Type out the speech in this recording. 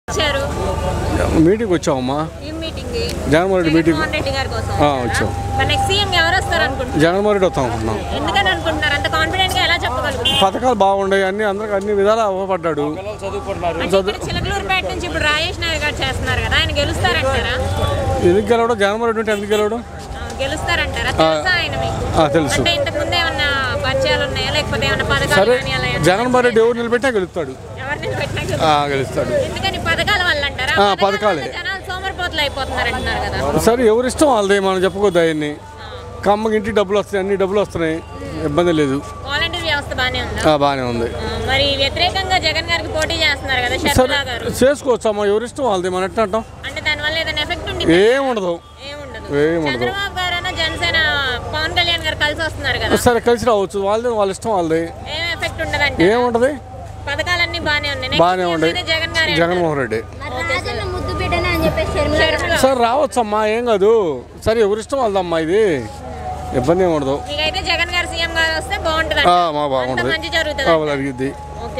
వచ్చారు మీటింగ్ వచ్చామమ్మా ఈ మీటింగ్ జగన్మోహన్ రెడ్డి మీటింగ్ జగన్మోహన్ రెడ్డి గారి కోసం ఆ, వచ్చారా? వచ్చాం. మరి నెక్స్ట్ సీఎం ఎవరు వస్తారు అనుకుంటున్నారు జగన్మోహన్ రెడ్డి వస్తాం అనుకుంటున్నాం ఎందుకని అనుకుంటున్నారు అంత కాన్ఫిడెంట్ గా ఎలా చెప్పగలుగుతారు పథకాలు బాగుండాయి అన్ని అందరికి అన్ని విధాలు అవ్వబడ్డాడు అంటే ఇక్కడ చిలకలూరుపేట నుంచి ఇప్పుడు రాజేష్ నాయర్ గారు చేస్తున్నారు కదా ఆయన గెలుస్తారంటారా ఎందుకు గెలవడం జగన్మోహన్ రెడ్డి ఉంటే ఎందుకు గెలవడం ఆ, గెలుస్తారంటారా తెలుసా ఆయన మీకు ఆ, తెలుసు అంటే ఇంతకు ముందు ఏమన్నా పరిచయాలు ఉన్నాయా లేకపోతే ఏమన్నా పథకాలు సరే కానీ అలా ఏమన్నా జగన్మోహన్ రెడ్డి ఎవరు నిలబెట్టినా గెలుస్తాడు ఎవరు నిలబెట్టినా ఆ, గెలుస్తారు. గెలుస్తాడు ఎందుకని పథకాల వల్ల అంటారా ఆ, పథకాల పథకాలే. వల్ల జనాలు సోమరిపోతులు అయిపోతున్నారు అంటున్నారు కదా సరే ఎవరి ఇష్టం వాళ్ళది మనం చెప్పుకోద్దు అవన్నీ కమ్మకి ఇంటికి డబ్బులు వస్తాయి అన్ని డబ్బులు వస్తున్నాయి ఇబ్బంది లేదు వాలంటీర్ వ్యవస్థ బానే ఉందా ఆ, బాగానే ఉంది ఆ, మరి వ్యతిరేకంగా జగన్ గారికి పోటీ చేస్తున్నారు కదా సరే షర్మిలా గారు చేసుకోవచ్చు అమ్మా ఎవరి ఇష్టం వాళ్ళది మనం ఎట్లా అంటాం అంటే దానివల్ల ఏదైనా ఎఫెక్ట్ ఉంది ఏం ఉండదు ఏముండదు ఏం ఉండదు. చంద్రబాబు గారైనా జనసేన పవన్ కళ్యాణ్ గారు కలిసి వస్తున్నారు కదా సరే కలిసి రావచ్చు వాళ్ళది వాళ్ళ ఇష్టం వాళ్ళది ఏం ఎఫెక్ట్ ఉండదంటే ఏం ఉండదు పథకాలన్నీ బానే ఉన్నాయి బాగానే Next ఉండే అయితే జగన్ గారే జగన్మోహన్ రెడ్డి మరి రాజన్న ముద్దు బిడ్డనే అని చెప్పేసి షర్మిల గారు షర్మిల. సరే రావచ్చమ్మా ఏం కాదు సరే ఎవరి ఇష్టం వాళ్ళదమ్మా ఇది ఇబ్బంది ఏం ఉండదు మీకైతే జగన్ గారు సీఎం గారు వస్తే బాగుంటుంది ఆ, మా బాగుంటుంది మంచి జరుగుతుంది జరిగిద్ది